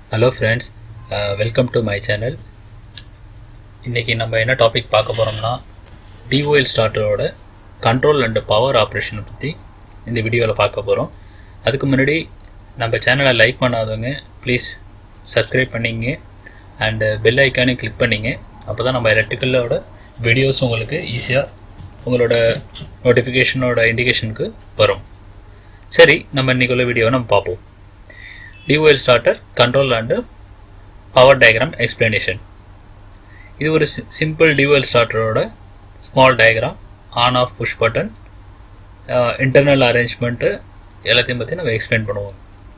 hello friends welcome to my channel இன்றைக்கி நம்ம என்ன டாபிக் பார்க்க போகிறோம்னா டிஓஎல் ஸ்டார்டரோட கண்ட்ரோல் அண்ட் பவர் ஆப்ரேஷனை பற்றி இந்த வீடியோவில் பார்க்க போகிறோம் அதுக்கு முன்னாடி நம்ம சேனலை லைக் பண்ணாதவங்க ப்ளீஸ் சப்ஸ்கிரைப் பண்ணிங்க அண்டு பெல் ஐக்கானையும் கிளிக் பண்ணிங்க அப்போ தான் நம்ம எலக்ட்ரிக்கலோட வீடியோஸ் உங்களுக்கு ஈஸியாக உங்களோட நோட்டிஃபிகேஷனோட இண்டிகேஷனுக்கு வரும் சரி நம்ம இன்றைக்குள்ள வீடியோவை நம்ம பார்ப்போம் DOL starter control and power diagram explanation இது ஒரு சிம்பிள் டிஓஎல் ஸ்டார்டரோட small diagram on off push button internal arrangement எல்லாத்தையும் பற்றி நம்ம எக்ஸ்பிளைன் பண்ணுவோம்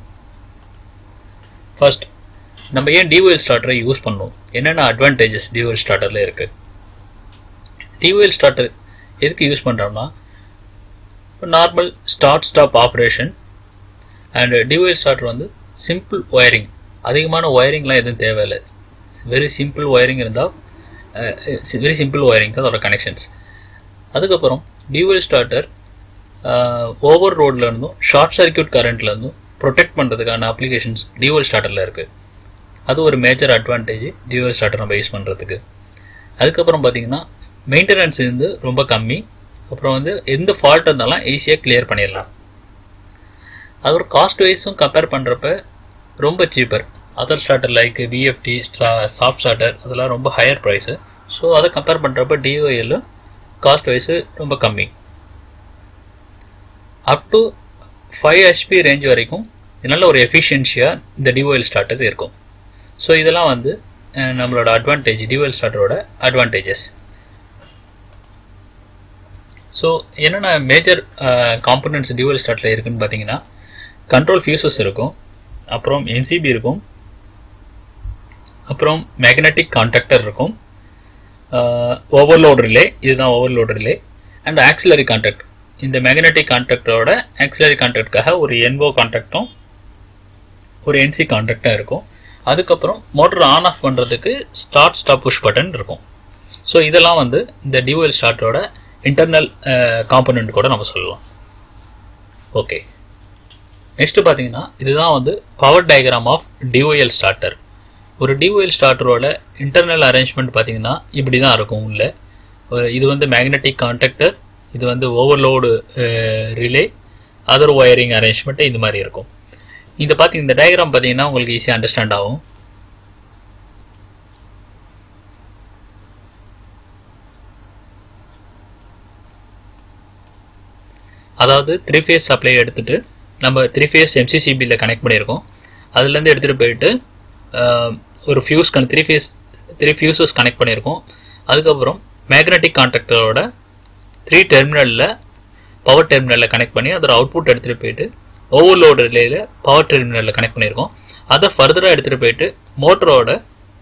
ஃபர்ஸ்ட் நம்ம ஏன் டிஓஎல் ஸ்டார்டரை யூஸ் பண்ணணும் என்னென்ன அட்வான்டேஜஸ் டிஓஎல் ஸ்டார்டரில் இருக்குது டிஓஎல் ஸ்டார்டர் எதுக்கு யூஸ் பண்ணுறோம்னா normal start stop operation and DOL starter வந்து சிம்பிள் ஒயரிங் அதிகமான ஒயரிங்லாம் எதுவும் தேவையில்லை வெரி சிம்பிள் ஒயரிங் இருந்தால் வெரி சிம்பிள் ஒயரிங் தான் அதோட கனெக்ஷன்ஸ் அதுக்கப்புறம் டியூவல் ஸ்டார்டர் ஓவர் ரோட்லேருந்தும் ஷார்ட் சர்க்கியூட் கரண்ட்லேருந்தும் ப்ரொடெக்ட் பண்ணுறதுக்கான அப்ளிகேஷன்ஸ் டியூவல் ஸ்டார்டரில் இருக்குது அது ஒரு மேஜர் அட்வான்டேஜ் டியூவல் ஸ்டார்டர் நம்ம யூஸ் பண்ணுறதுக்கு அதுக்கப்புறம் பார்த்திங்கன்னா மெயின்டெனன்ஸ் வந்து ரொம்ப கம்மி அப்புறம் வந்து எந்த ஃபால்ட் இருந்தாலும் ஈஸியாக கிளியர் பண்ணிடலாம் அது ஒரு காஸ்ட் வைஸும் கம்பேர் பண்ணுறப்ப ரொம்ப cheaper other starter like VFD soft starter அதெல்லாம் ரொம்ப ஹையர் ப்ரைஸு ஸோ அதை கம்பேர் பண்ணுறப்ப டிஓஎல் காஸ்ட் வைஸு ரொம்ப கம்மி up to five HP range வரைக்கும் நல்ல ஒரு எஃபிஷியன்சியாக இந்த டிஓஎல் ஸ்டார்டர் இருக்கும் ஸோ இதெல்லாம் வந்து நம்மளோட அட்வான்டேஜ் டிஓஎல் ஸ்டார்டரோட அட்வான்டேஜஸ் ஸோ என்னென்ன மேஜர் காம்பனன்ட்ஸ் டியூவல் ஸ்டார்ட்டில் இருக்குன்னு பார்த்தீங்கன்னா கண்ட்ரோல் ஃபியூசஸ் இருக்கும் அப்புறம் எம்சிபி இருக்கும் அப்புறம் மேக்னட்டிக் கான்டாக்டர் இருக்கும் ஓவர்லோட் ரிலே இதுதான் overload relay and auxiliary contact இந்த மேக்னட்டிக் கான்டாக்டரோட ஆக்சிலரி கான்டாக்டுக்காக ஒரு என்ஓ கான்டாக்டும் ஒரு என்சி கான்டாக்டும் இருக்கும் அதுக்கப்புறம் மோட்டர் ஆன் ஆஃப் பண்ணுறதுக்கு ஸ்டார்ட் ஸ்டாப் புஷ் பட்டன் இருக்கும் ஸோ இதெல்லாம் வந்து இந்த டியூவல் ஸ்டார்ட்டோட இன்டர்னல் காம்பனண்ட் கூட நம்ம சொல்லலாம் ஓகே நெக்ஸ்ட்டு பார்த்தீங்கன்னா இதுதான் வந்து power diagram of DOL starter ஒரு டிஓஎல் ஸ்டார்டரோட இன்டர்னல் அரேஞ்ச்மெண்ட் பார்த்தீங்கன்னா இப்படி தான் இருக்கும் உள்ள இது வந்து மேக்னெட்டிக் கான்டாக்டர் இது வந்து overload relay other wiring arrangement இது மாதிரி இருக்கும் இந்த பார்த்திங்க இந்த டயக்ராம் பார்த்தீங்கன்னா உங்களுக்கு ஈஸியாக அண்டர்ஸ்டாண்ட் ஆகும் அதாவது த்ரீ ஃபேஸ் சப்ளை எடுத்துகிட்டு நம்ம த்ரீ ஃபேஸ் எம்சிசிபியில் கனெக்ட் பண்ணியிருக்கோம் அதுலேருந்து எடுத்துகிட்டு போயிட்டு ஒரு ஃபியூஸ் கன் three phase three fuses connect பண்ணியிருக்கோம் அதுக்கப்புறம் மேக்னட்டிக் கான்ட்ராக்டரோட த்ரீ டெர்மினலில் பவர் டெர்மினலில் கனெக்ட் பண்ணி அதோட அவுட்புட் எடுத்துகிட்டு போயிட்டு ஓவர்லோடு ரிலேயில் பவர் டெர்மினலில் கனெக்ட் பண்ணியிருக்கோம் அதை ஃபர்தராக எடுத்துகிட்டு போயிட்டு மோட்டரோட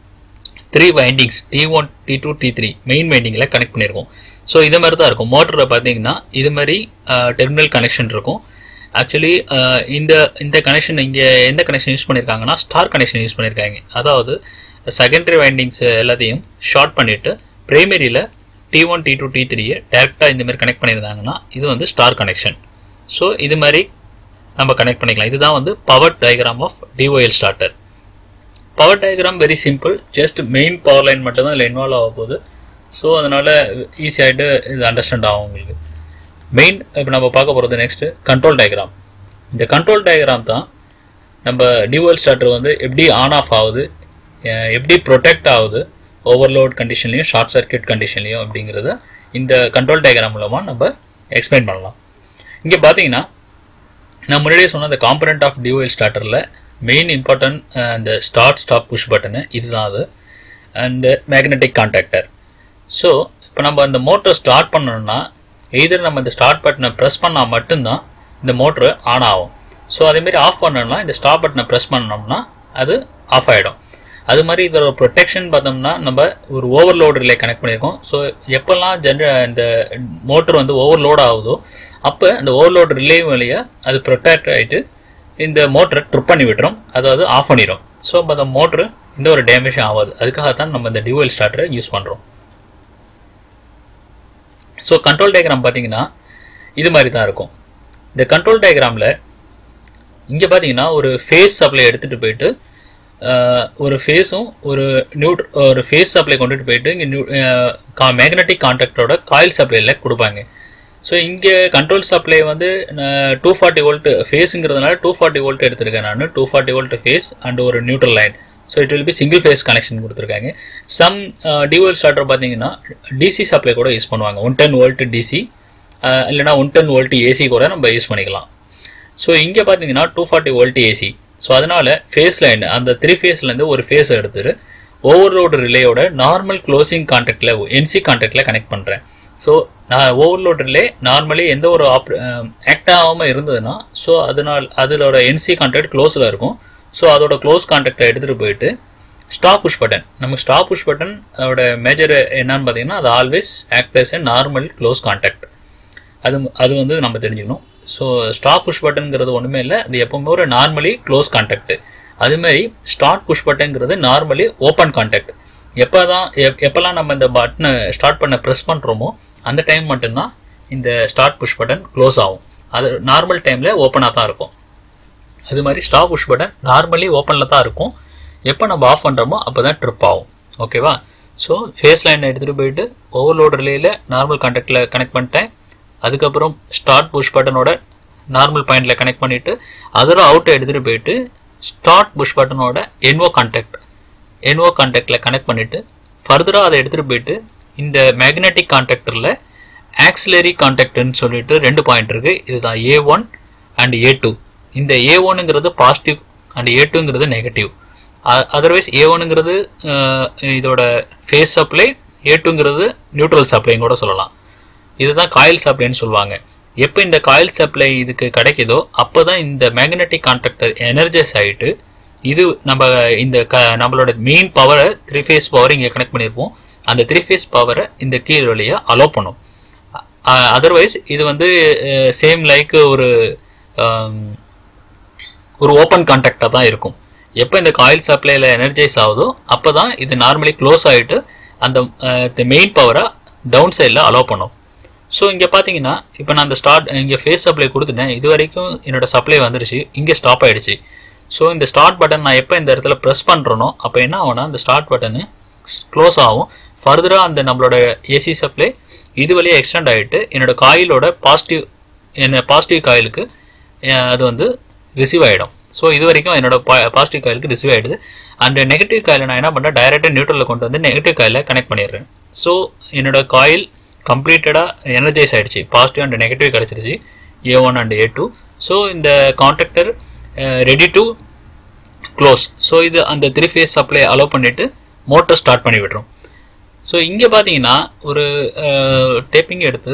three windings T one T two T three main வைண்டிங்கில் கனெக்ட் பண்ணியிருக்கோம் ஸோ இது மாதிரி தான் இருக்கும் மோட்டரில் பார்த்தீங்கன்னா இது மாதிரி டெர்மினல் கனெக்ஷன் இருக்கும் ஆக்சுவலி இந்த இந்த கனெக்ஷன் இங்கே எந்த கனெக்ஷன் யூஸ் பண்ணியிருக்காங்கன்னா ஸ்டார் கனெக்ஷன் யூஸ் பண்ணியிருக்காங்க அதாவது செகண்டரி வைண்டிங்ஸ் எல்லாத்தையும் ஷார்ட் பண்ணிவிட்டு ப்ரைமரியில் T one T two T த்ரீயை டேரெக்டாக இந்த மாதிரி கனெக்ட் பண்ணியிருந்தாங்கன்னா இது வந்து ஸ்டார் கனெக்ஷன் ஸோ இது மாதிரி நம்ம கனெக்ட் பண்ணிக்கலாம் இதுதான் வந்து power diagram of DOL starter power diagram very simple just main power line மட்டும் தான் இதில் இன்வால்வ் ஆக போகுது ஸோ அதனால் ஈஸியாகிட்டு இது அண்டர்ஸ்டாண்ட் ஆகும் உங்களுக்கு மெயின் இப்போ நம்ம பார்க்க போகிறது நெக்ஸ்ட்டு கண்ட்ரோல் டயக்ராம் இந்த கண்ட்ரோல் டயக்ராம் தான் நம்ம டியூவல் ஸ்டார்டர் வந்து எப்படி ஆன் ஆஃப் ஆகுது எப்படி ப்ரொடெக்ட் ஆகுது ஓவர்லோட் கண்டிஷன்லையும் ஷார்ட் சர்க்கியூட் கண்டிஷன்லையும் அப்படிங்கிறத இந்த கண்ட்ரோல் டயக்ராம் மூலமாக நம்ம எக்ஸ்பிளைன் பண்ணலாம் இங்கே பார்த்தீங்கன்னா நான் முன்னாடியே சொன்ன அந்த காம்பனண்ட் ஆஃப் டியூவல் ஸ்டார்டரில் மெயின் இம்பார்ட்டன்ட் அந்த ஸ்டார்ட் ஸ்டாப் புஷ் பட்டனு இதுதான் அது அண்டு மேக்னெட்டிக் கான்டாக்டர் ஸோ இப்போ நம்ம அந்த மோட்டர் ஸ்டார்ட் பண்ணணும்னா எய்தர் நம்ம இந்த ஸ்டார்ட் பட்டனை ப்ரெஸ் பண்ணால் மட்டும்தான் இந்த மோட்ரு ஆன் ஆகும் ஸோ அதேமாரி ஆஃப் பண்ணணும்னா இந்த ஸ்டாப் பட்டனை ப்ரெஸ் பண்ணோம்னா அது ஆஃப் ஆகிடும் அது மாதிரி இதோட ப்ரொடெக்ஷன் பார்த்தோம்னா நம்ம ஒரு ஓவர்லோடு ரிலே கனெக்ட் பண்ணியிருக்கோம் ஸோ எப்போல்லாம் ஜென்ர இந்த மோட்டர் வந்து ஓவர்லோட் ஆகுதோ அப்போ அந்த ஓவர்லோட் ரிலே வழியாக அது ப்ரொடெக்ட் ஆகிட்டு இந்த மோட்டரை ட்ரிப் பண்ணி விட்டுரும் அதாவது ஆஃப் பண்ணிடும் ஸோ இப்போ அந்த மோட்ரு எந்த ஒரு டேமேஜும் ஆகாது அதுக்காக தான் நம்ம இந்த டியூவல் ஸ்டார்டரை யூஸ் பண்ணுறோம் ஸோ கண்ட்ரோல் டயக்ராம் பார்த்தீங்கன்னா இது மாதிரி தான் இருக்கும் இந்த கண்ட்ரோல் டயக்ராமில் இங்கே பார்த்தீங்கன்னா ஒரு ஃபேஸ் சப்ளை எடுத்துகிட்டு போயிட்டு ஒரு ஃபேஸும் ஒரு நியூட் ஒரு ஃபேஸ் சப்ளை கொண்டுட்டு போயிட்டு இங்கே நியூ மேக்னெட்டிக் கான்டாக்டோட காயில் சப்ளையில் கொடுப்பாங்க ஸோ இங்கே கண்ட்ரோல் சப்ளை வந்து டூ ஃபார்ட்டி வோல்ட் ஃபேஸுங்கிறதுனால டூ ஃபார்ட்டி வோல்ட் எடுத்திருக்கேன் நான் two forty volt phase and ஒரு neutral line so it will be single phase connection கொடுத்துருக்காங்க சம் டியூவல் ஸ்டார்டர் பார்த்தீங்கன்னா டிசி சப்ளை கூட யூஸ் பண்ணுவாங்க ஒன் டென் வோல்ட் டிசி இல்லைனா ஒன் டென் வோல்ட் ஏசி கூட நம்ம யூஸ் பண்ணிக்கலாம் ஸோ இங்கே பார்த்தீங்கன்னா two forty volt AC so அதனால் ஃபேஸ் லைன் அந்த த்ரீ ஃபேஸ்லேருந்து ஒரு ஃபேஸ் எடுத்துட்டு ஓவர்லோடு ரிலேயோட நார்மல் க்ளோசிங் கான்டாக்டில் என்சி கான்டாக்டில் கனெக்ட் பண்ணுறேன் ஸோ நான் ஓவர்லோட் ரிலே நார்மலி எந்த ஒரு ஆப் ஆக்ட் ஆகாமல் இருந்ததுன்னா ஸோ அதனால் அதோட என்சி கான்டாக்ட் க்ளோஸில் இருக்கும் ஸோ அதோட க்ளோஸ் கான்டாக்டை எடுத்துகிட்டு போயிட்டு ஸ்டாப் புஷ் பட்டன் நமக்கு ஸ்டாப் புஷ் பட்டன் அதோட மேஜர் என்னன்னு பார்த்தீங்கன்னா அது always act as a normal close contact அது அது வந்து நம்ம தெரிஞ்சுக்கணும் ஸோ ஸ்டாப் புஷ் பட்டன்ங்கிறது ஒன்றுமே இல்லை அது எப்பவுமே ஒரு நார்மலி க்ளோஸ் கான்டாக்ட் அதுமாரி ஸ்டார்ட் புஷ் பட்டன்ங்கிறது நார்மலி ஓப்பன் கான்டாக்ட் எப்போ தான் எப் எப்போல்லாம் நம்ம இந்த பட்டனை ஸ்டார்ட் பண்ண ப்ரெஸ் பண்ணுறோமோ அந்த டைம் மட்டும்தான் இந்த ஸ்டார்ட் புஷ் பட்டன் க்ளோஸ் ஆகும் அது நார்மல் டைமில் ஓப்பனாக தான் இருக்கும் அது மாதிரி ஸ்டாப் புஷ் பட்டன் நார்மலி ஓப்பனில் தான் இருக்கும் எப்போ நம்ம ஆஃப் பண்ணுறோமோ அப்போ தான் ட்ரிப் ஆகும் ஓகேவா ஸோ ஃபேஸ் லைனை எடுத்துகிட்டு போயிட்டு ஓவர்லோட் ரிலேயில் நார்மல் கான்டாக்டில் கனெக்ட் பண்ணிட்டேன் அதுக்கப்புறம் ஸ்டார்ட் புஷ் பட்டனோட நார்மல் பாயிண்டில் கனெக்ட் பண்ணிவிட்டு அதோட அவுட்டை எடுத்துகிட்டு போயிட்டு ஸ்டார்ட் புஷ் பட்டனோட என்ஓ கான்டாக்ட் என்ஓ கான்டாக்டில் கனெக்ட் பண்ணிவிட்டு ஃபர்தராக அதை எடுத்துகிட்டு போயிட்டு இந்த மேக்னெட்டிக் கான்டாக்டரில் ஆக்சிலரி கான்டாக்ட்னு சொல்லிட்டு ரெண்டு பாயிண்ட் இருக்குது இதுதான் A one and A two இந்த ஏ ஒன்னுங்கிறது பாசிட்டிவ் அண்ட் ஏ டூங்கிறது நெகட்டிவ் அதர்வைஸ் ஏ ஒன்னுங்கிறது இதோட ஃபேஸ் சப்ளை ஏ டூங்கிறது நியூட்ரல் சப்ளைன்னு கூட சொல்லலாம் இதுதான் காயில் சப்ளைன்னு சொல்லுவாங்க எப்போ இந்த காயில் சப்ளை இதுக்கு கிடைக்குதோ அப்போ தான் இந்த மேக்னெட்டிக் கான்டாக்டர் எனர்ஜைஸ் ஆகிட்டு இது நம்ம இந்த க நம்மளோட மெயின் பவரை த்ரீ ஃபேஸ் பவர் இங்கே கனெக்ட் பண்ணியிருப்போம் அந்த த்ரீ ஃபேஸ் பவரை இந்த கீழ் வழியாக அலோவ் பண்ணும் அதர்வைஸ் இது வந்து சேம் லைக் ஒரு ஆம், ஒரு ஓப்பன் கான்டாக்டாக தான் இருக்கும் எப்போ இந்த காயில் சப்ளையில் எனர்ஜைஸ் ஆகுதோ அப்போ தான் இது நார்மலி க்ளோஸ் ஆகிட்டு அந்த மெயின் பவரை டவுன் சைடில் அலோவ் பண்ணும் ஸோ இங்கே பார்த்தீங்கன்னா இப்போ நான் அந்த ஸ்டார்ட் இங்கே ஃபேஸ் சப்ளை கொடுத்துட்டேன் இது வரைக்கும் என்னோட சப்ளை வந்துருச்சு இங்கே ஸ்டாப் ஆயிடுச்சு ஸோ இந்த ஸ்டார்ட் பட்டன் நான் எப்போ இந்த இடத்துல ப்ரெஸ் பண்ணுறனோ அப்போ என்ன ஆகும்னா இந்த ஸ்டார்ட் பட்டனு க்ளோஸ் ஆகும் ஃபர்தராக அந்த நம்மளோட ஏசி சப்ளை இது வழியாக எக்ஸ்டெண்ட் ஆகிட்டு என்னோட காயிலோட பாசிட்டிவ் என்ன பாசிட்டிவ் காயிலுக்கு அஹ், அது வந்து ரிசீவ் ஆகிடும் ஸோ இது வரைக்கும் என்னோட பாசிட்டிவ் காயிலுக்கு ரிசீவ் ஆகிடுது அண்ட் நெகட்டிவ் காயில் நான் என்ன பண்ணுறேன் டைரெக்டாக நியூட்ரலில் கொண்டு வந்து நெகட்டிவ் காயில கனெக்ட் பண்ணிடுறேன் ஸோ என்னோட காயில் கம்ப்ளீட்டடாக எனர்ஜைஸ் ஆயிடுச்சு பாசிட்டிவ் அண்ட் நெகட்டிவ் கிடச்சிருச்சு A one and A two so இந்த contactor ready to close so இது அந்த த்ரீ ஃபேஸ் சப்ளை அலோவ் பண்ணிவிட்டு மோட்டர் ஸ்டார்ட் பண்ணி விடுறோம் ஸோ இங்கே பார்த்தீங்கன்னா ஒரு டேப்பிங் எடுத்து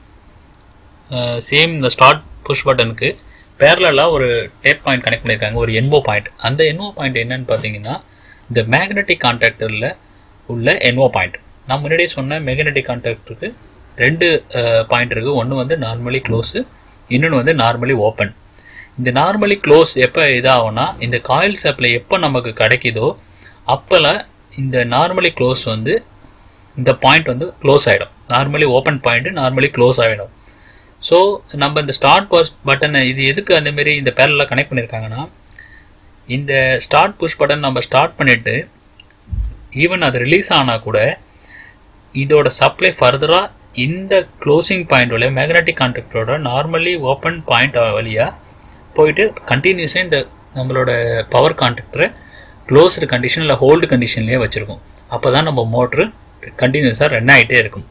சேம் இந்த ஸ்டார்ட் புஷ் பட்டனுக்கு பேரலாக ஒரு டேப் பாயிண்ட் கனெக்ட் பண்ணியிருக்காங்க ஒரு என்ஓ பாயிண்ட் அந்த என்ஓ பாயிண்ட் என்னன்னு பார்த்தீங்கன்னா இந்த மேக்னெட்டிக் கான்டாக்டரில் உள்ள என்ஓ பாயிண்ட் நான் முன்னாடியே சொன்ன மேக்னெட்டிக் கான்டாக்டருக்கு ரெண்டு பாயிண்ட் இருக்குது ஒன்று வந்து நார்மலி க்ளோஸு இன்னொன்று வந்து நார்மலி ஓப்பன் இந்த நார்மலி க்ளோஸ் எப்போ இதாகும்னா இந்த காயில் சப்ளை எப்போ நமக்கு கிடைக்குதோ அப்போல்லாம் இந்த நார்மலி க்ளோஸ் வந்து இந்த பாயிண்ட் வந்து க்ளோஸ் ஆகிடும் normally open point normally close ஆகிடும் ஸோ நம்ம இந்த ஸ்டார்ட் பஸ் பட்டனை இது எதுக்கு அந்த மாதிரி இந்த பேரலாக கனெக்ட் பண்ணியிருக்காங்கன்னா இந்த ஸ்டார்ட் புஷ் பட்டன் நம்ம ஸ்டார்ட் பண்ணிவிட்டு ஈவன் அது ரிலீஸ் ஆனால் கூட இதோட சப்ளை ஃபர்தராக இந்த க்ளோசிங் பாயிண்ட் வழியாக மேக்னெட்டிக் கான்டாக்டரோட நார்மலி ஓப்பன் பாயிண்ட் வழியாக போயிட்டு கண்டினியூஸாக இந்த நம்மளோட பவர் கான்டாக்டரை க்ளோஸ்டு கண்டிஷன் இல்லை ஹோல்டு கண்டிஷன்லேயே வச்சுருக்கோம் அப்போ தான் நம்ம மோட்ரு கண்டினியூஸாக ரன் ஆகிட்டே இருக்கும்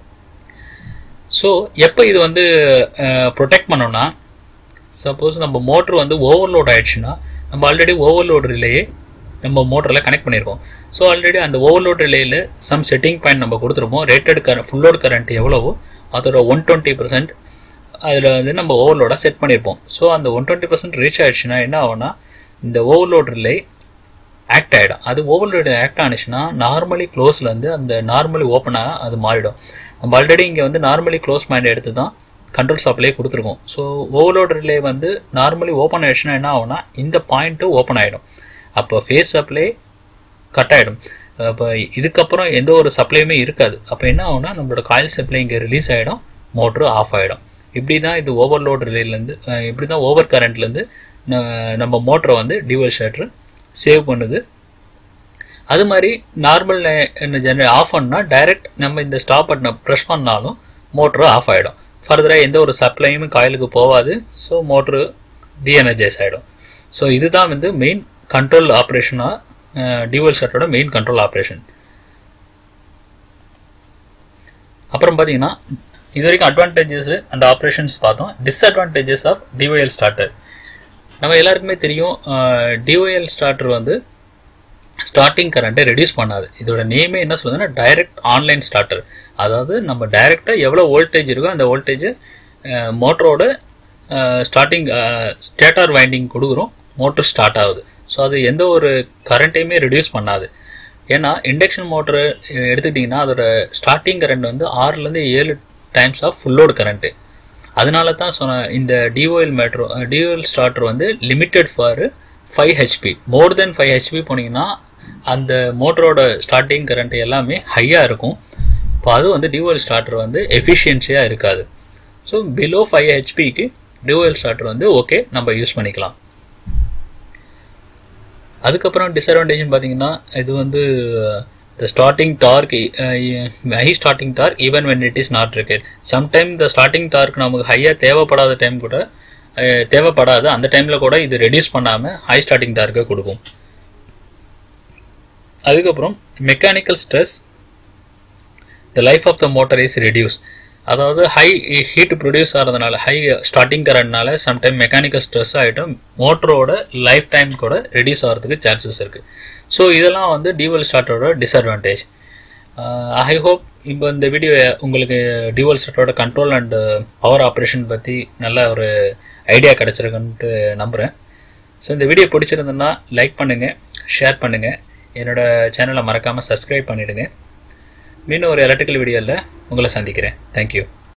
ஸோ எப்போ இது வந்து ப்ரொடெக்ட் பண்ணோம்னா சப்போஸ் நம்ம மோட்ரு வந்து ஓவர்லோட் ஆயிடுச்சுன்னா நம்ம ஆல்ரெடி ஓவர்லோட் ரிலேயே நம்ம மோட்டரில் கனெக்ட் பண்ணியிருக்கோம் ஸோ ஆல்ரெடி அந்த ஓவர்லோட் ரிலேயில் சம் செட்டிங் பாயிண்ட் நம்ம கொடுத்துருப்போம் rated current full load current எவ்வளவோ அதோட ஒன் டுவெண்ட்டி பர்சன்ட் அதில் வந்து நம்ம ஓவர்லோடாக செட் பண்ணியிருப்போம் ஸோ அந்த ஒன் டுவெண்ட்டி பர்சன்ட் ரீச் ஆயிடுச்சுன்னா என்ன ஆகும்னா இந்த ஓவர்லோட் ரிலே ஆக்ட் ஆகிடும் அது ஓவர்லோடு ஆக்ட் ஆனிச்சுன்னா நார்மலி க்ளோஸ்லேருந்து அந்த நார்மலி ஓப்பனாக அது மாறிடும் நம்ம ஆல்ரெடி இங்கே வந்து நார்மலி க்ளோஸ் மைண்ட் எடுத்து தான் கண்ட்ரோல் சப்ளை கொடுத்துருக்கோம் ஸோ ஓவர்லோட் ரிலே வந்து நார்மலி ஓப்பன் ஆயிடுச்சுன்னா என்ன ஆகும்னா இந்த பாயிண்ட்டு ஓப்பன் ஆகிடும் அப்போ ஃபேஸ் சப்ளை கட் ஆகிடும் அப்போ இதுக்கப்புறம் எந்த ஒரு சப்ளையுமே இருக்காது அப்போ என்ன ஆகும்னா நம்மளோட காயில் சப்ளை இங்கே ரிலீஸ் ஆகிடும் மோட்ரு ஆஃப் ஆகிடும் இப்படி தான் இது ஓவர்லோட் ரிலேலேருந்து இப்படி தான் ஓவர் கரண்ட்லேருந்து நம்ம மோட்டரை வந்து டியூவல் ஷட்டர் சேவ் பண்ணுது அது மாதிரி நார்மல் ஜென்ரே ஆஃப் பண்ணால் டைரக்ட் நம்ம இந்த ஸ்டாப் பட்டனை ப்ரெஸ் பண்ணாலும் மோட்ரு ஆஃப் ஆகிடும் ஃபர்தராக எந்த ஒரு சப்ளையுமே காயிலுக்கு போகாது ஸோ மோட்ரு டீஎனர்ஜைஸ் ஆகிடும் ஸோ இதுதான் வந்து மெயின் கண்ட்ரோல் ஆப்ரேஷனாக டியூவல் ஷட்டரோட மெயின் கண்ட்ரோல் ஆப்ரேஷன் அப்புறம் பார்த்தீங்கன்னா இது வரைக்கும் அட்வான்டேஜஸ் அண்ட் ஆப்ரேஷன்ஸ் பார்த்தோம் டிஸ்அட்வான்டேஜஸ் ஆஃப் டிஒஎல் ஸ்டார்டர் நம்ம எல்லாருக்குமே தெரியும் டிஒஎல் ஸ்டார்டர் வந்து ஸ்டார்டிங் கரண்ட்டை ரெடியூஸ் பண்ணாது இதோட நேமே என்ன சொல்லுதுன்னா டைரக்ட் ஆன்லைன் ஸ்டார்டர் அதாவது நம்ம டைரெக்டாக எவ்வளோ வோல்டேஜ் இருக்கோ அந்த வோல்டேஜ் மோட்டரோட ஸ்டார்டிங் ஸ்டேட்டார் வைண்டிங் கொடுக்குறோம் மோட்டர் ஸ்டார்ட் ஆகுது ஸோ அது எந்த ஒரு கரண்ட்டையுமே ரெடியூஸ் பண்ணாது ஏன்னா இண்டக்ஷன் மோட்டர் எடுத்துக்கிட்டிங்கன்னா அதோட ஸ்டார்டிங் கரண்ட் வந்து ஆறுலேருந்து ஏழு times of full load current அதனால தான் சொன்ன இந்த டிஓஎல் மேட்ரோ டிஓஎல் ஸ்டார்டர் வந்து limited for five HP more than five HP போனீங்கன்னா அந்த மோட்டரோட ஸ்டார்டிங் கரண்ட் எல்லாமே ஹையாக இருக்கும் இப்போ அது வந்து டிஓஎல் ஸ்டார்டர் வந்து எஃபிஷியன்சியாக இருக்காது ஸோ பிலோ ஃபைவ் ஹெச்பிக்கு டிஓஎல் ஸ்டார்டர் வந்து ஓகே நம்ம யூஸ் பண்ணிக்கலாம் அதுக்கப்புறம் டிஸ்அட்வான்டேஜ்னு பார்த்தீங்கன்னா இது வந்து the starting torque high starting torque even when it is not required sometime the starting torque நமக்கு ஹையாக தேவைப்படாத டைம் கூட தேவைப்படாது அந்த டைமில் கூட இது ரெடியூஸ் பண்ணாமல் ஹை ஸ்டார்டிங் டார்க்கை கொடுக்கும் அதுக்கப்புறம் mechanical stress the life of the motor is reduce அதாவது ஹை ஹீட் ப்ரொடியூஸ் ஆகிறதுனால ஹை ஸ்டார்டிங் கரண்ட்னால சம்டைம் மெக்கானிக்கல் ஸ்ட்ரெஸ் ஆகிட்டும் மோட்டரோட லைஃப் டைம் கூட ரெடியூஸ் ஆகிறதுக்கு சான்சஸ் இருக்குது ஸோ இதெல்லாம் வந்து டிவல் ஸ்டார்ட்டோட டிஸ்அட்வான்டேஜ் ஐ ஹோப் இப்போ இந்த வீடியோ உங்களுக்கு டிவல் ஸ்டார்ட்டோட கண்ட்ரோல் அண்ட் பவர் ஆப்ரேஷன் பற்றி நல்ல ஒரு ஐடியா கிடச்சிருக்குன்ட்டு நம்புகிறேன் ஸோ இந்த வீடியோ பிடிச்சிருந்ததுன்னா லைக் பண்ணுங்கள் ஷேர் பண்ணுங்கள் என்னோடய சேனலை மறக்காமல் சப்ஸ்கிரைப் பண்ணிவிடுங்க மீண்டும் ஒரு எலக்ட்ரிக்கல் வீடியோவில் உங்களை சந்திக்கிறேன் தேங்க்யூ